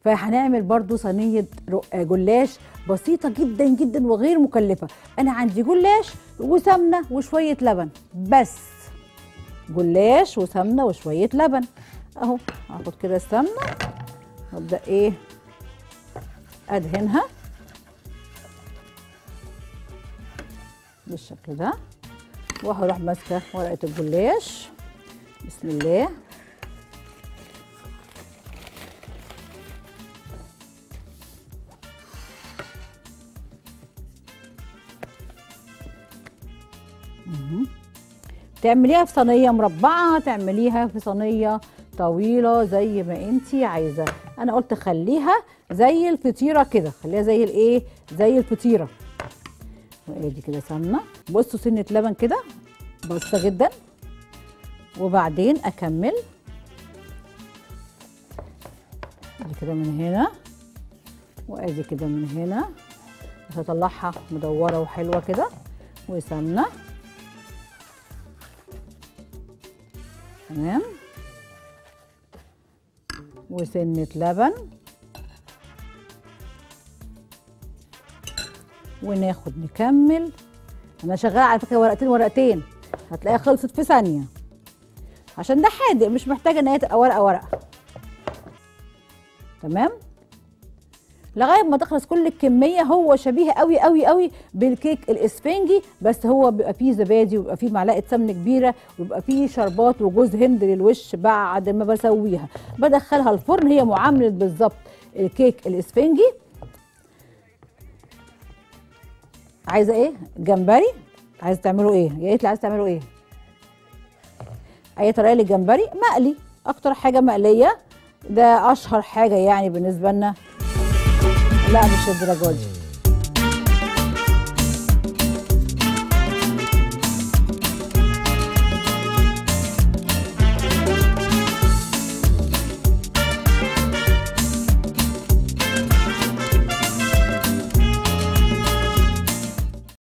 فهنعمل برضو صينيه رو- آه، جلاش بسيطه جدا جدا وغير مكلفه انا عندي جلاش وسمنه وشويه لبن بس جلاش وسمنه وشويه لبن اهو هاخد كده السمنه وابدا ايه ادهنها بالشكل ده وهروح ماسكه ورقه الجلاش بسم الله مهم. تعمليها في صينيه مربعه تعمليها في صينيه طويله زي ما انتي عايزه انا قلت خليها زي الفطيره كده خليها زي الايه زي الفطيره وادي كده سمنه بصوا سنه لبن كده بسيطه جدا وبعدين اكمل ادي كده من هنا وادي كده من هنا هطلعها مدوره وحلوه كده وسمنه تمام وسنه لبن وناخد نكمل انا شغاله على فكره ورقتين ورقتين هتلاقيها خلصت في ثانيه عشان ده حادق مش محتاجه ان هي تبقى ورقه ورقه تمام لغايه ما تخلص كل الكميه هو شبيه قوي قوي قوي بالكيك الاسفنجي بس هو بيبقى فيه زبادي وبيبقى فيه معلقه سمن كبيره وبيبقى فيه شربات وجوز هند للوش بعد ما بسويها بدخلها الفرن هي معامله بالظبط الكيك الاسفنجي عايزه ايه جمبري عايزه تعملوا ايه يا ريت عايزه تعملوا ايه اي طريقه للجمبري مقلي اكتر حاجه مقليه ده اشهر حاجه يعني بالنسبه لنا لا مش الدرجه دي